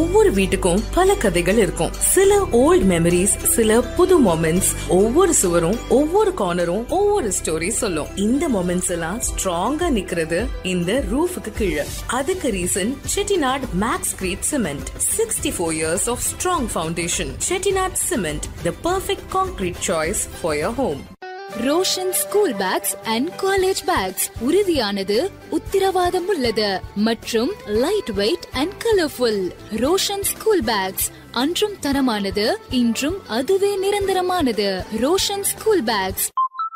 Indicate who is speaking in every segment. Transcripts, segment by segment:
Speaker 1: ஒவ்வொரு வீட்டுக்கும் பல கதைகள் இருக்கும் சில ஓல்ட் மெமரிஸ் சில புது மொமெண்ட்ஸ் ஒவ்வொரு சுவரும் ஒவ்வொரு கார்னரும் ஒவ்வொரு ஸ்டோரி சொல்லும் இந்த மொமெண்ட்ஸ் எல்லாம் ஸ்ட்ராங்கா நிக்கிறது இந்த ரூஃபுக்கு கீழே அதுக்கு reason Chettinad max crete cement sixty four years of strong foundation Chettinad cement the perfect concrete choice for your home
Speaker 2: Roshan school bags and college bags உறுதியானது உத்தரவாதம் உள்ளது மற்றும் lightweight and colourful Roshan school bags அன்றும் தரமானது இன்றும் அதுவே நிரந்தரமானது ரோஷன் ஸ்கூல் பேக்ஸ்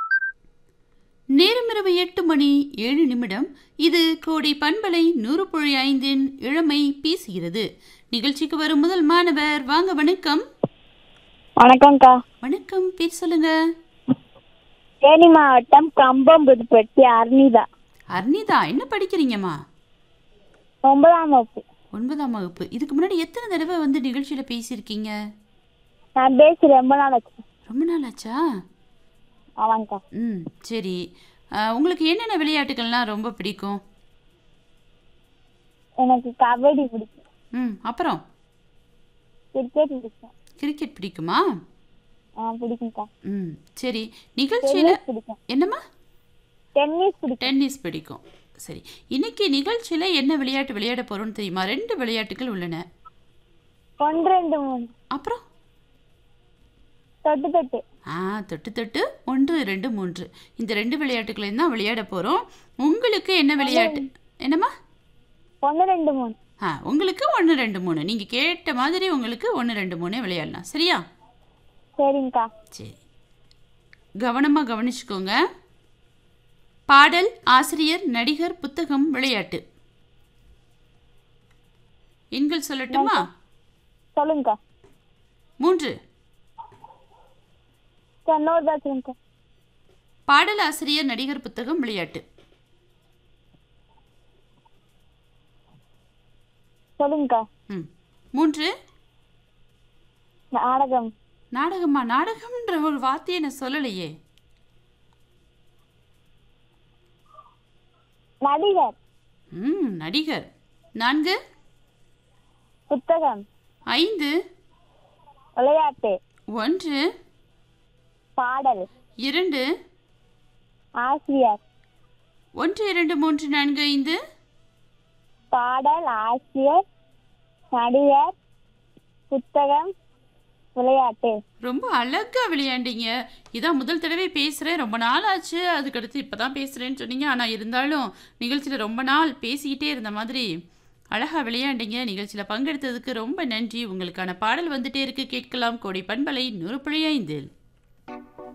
Speaker 3: நேரம் இரவு எட்டு மணி ஏழு நிமிடம் இது கோடி பண்பலை நூறு புள்ளி ஐந்தின் இளமை பேசுகிறது நிகழ்ச்சிக்கு வரும் முதல் மாணவர் வாங்க வணக்கம்
Speaker 4: வணக்கம்க்கா
Speaker 3: வணக்கம் பேர் சொல்லுங்க
Speaker 4: தேனி மாவட்டம் கம்பம் புதுப்பட்டி அர்னிதா
Speaker 3: அர்னிதா என்ன படிக்கிறீங்கம்மா
Speaker 4: ஒன்பதாம் வகுப்பு
Speaker 3: ஒன்பதாம் வகுப்பு இதுக்கு முன்னாடி எத்தனை தடவை வந்து நிகழ்ச்சியில பேசியிருக்கீங்க
Speaker 4: நான் பேசி ரொம்ப நாள் ஆச்சு
Speaker 3: ரொம்ப நாள் ஆச்சா
Speaker 4: ஆமாங்க்கா
Speaker 3: ம் சரி அஹ், உங்களுக்கு என்னென்ன விளையாட்டுகள்லாம் ரொம்ப பிடிக்கும்
Speaker 4: எனக்கு கபடி பிடிக்கும்
Speaker 3: ம் அப்புறம்
Speaker 4: கிரிக்கெட் பிடிக்கும்
Speaker 3: கிரிக்கெட் பிடிக்குமா
Speaker 4: ஆ பிடிக்கும்க்கா
Speaker 3: ம் சரி நிகழ்ச்சியில
Speaker 4: டென்னிஸ் பிடிக்கும்
Speaker 3: என்னம்மா
Speaker 4: டென்னிஸ் பிடிக்கும்
Speaker 3: டென்னிஸ் பிடிக்கும் சரி இன்னைக்கு நிகழ்ச்சியில என்ன விளையாட்டு விளையாட போறோம்னு தெரியுமா ரெண்டு விளையாட்டுகள் உள்ளன
Speaker 4: ஒன்று ரெண்டு மூணு
Speaker 3: அப்புறம்
Speaker 4: தொட்டு தொட்டு
Speaker 3: ஆ தொட்டு தொட்டு ஒன்று ரெண்டு மூன்று இந்த ரெண்டு விளையாட்டுகளையும் தான் விளையாட போறோம் உங்களுக்கு என்ன விளையாட்டு என்னம்மா
Speaker 4: ஒன்று ரெண்டு மூணு
Speaker 3: ஆ உங்களுக்கு ஒன்று ரெண்டு மூணு நீங்க கேட்ட மாதிரி உங்களுக்கு ஒன்று ரெண்டு மூணு விளையாடலாம் சரியா
Speaker 4: சரிங்கக்கா
Speaker 3: சரி கவனமாக கவனிச்சுக்கோங்க பாடல் ஆசிரியர் நடிகர் புத்தகம் விளையாட்டு எண்கள் சொல்லட்டுமா
Speaker 4: சொல்லுங்கக்கா
Speaker 3: மூன்று
Speaker 4: இன்னொரு தான் சொல்லுங்கக்கா
Speaker 3: பாடல் ஆசிரியர் நடிகர் புத்தகம் விளையாட்டு
Speaker 4: சொல்லுங்கக்கா
Speaker 3: ம் மூன்று
Speaker 4: நாடகம்
Speaker 3: நாடகமா நாடகம்ன்ற ஒரு வார்த்தையை நான் சொல்லலையே
Speaker 4: நடிகர்
Speaker 3: ம் நடிகர் நான்கு
Speaker 4: புத்தகம்
Speaker 3: ஐந்து
Speaker 4: விளையாட்டு
Speaker 3: ஒன்று
Speaker 4: பாடல்
Speaker 3: இரண்டு
Speaker 4: ஆசிரியர்
Speaker 3: ஒன்று இரண்டு மூன்று நான்கு ஐந்து
Speaker 4: பாடல் ஆசிரியர் நடிகர் புத்தகம் விளையாட்டு
Speaker 3: ரொம்ப அழகா விளையாண்டீங்க இதான் முதல் தடவை பேசுகிறேன் ரொம்ப நாள் ஆச்சு அதுக்கடுத்து இப்போ தான் பேசுகிறேன்னு சொன்னீங்க ஆனால் இருந்தாலும் நிகழ்ச்சியில் ரொம்ப நாள் பேசிக்கிட்டே இருந்த மாதிரி அழகாக விளையாண்டீங்க நிகழ்ச்சியில் பங்கெடுத்ததுக்கு ரொம்ப நன்றி உங்களுக்கான பாடல் வந்துட்டே இருக்கு கேட்கலாம் கோடி பண்பலை நூறு புள்ளி ஐந்தில்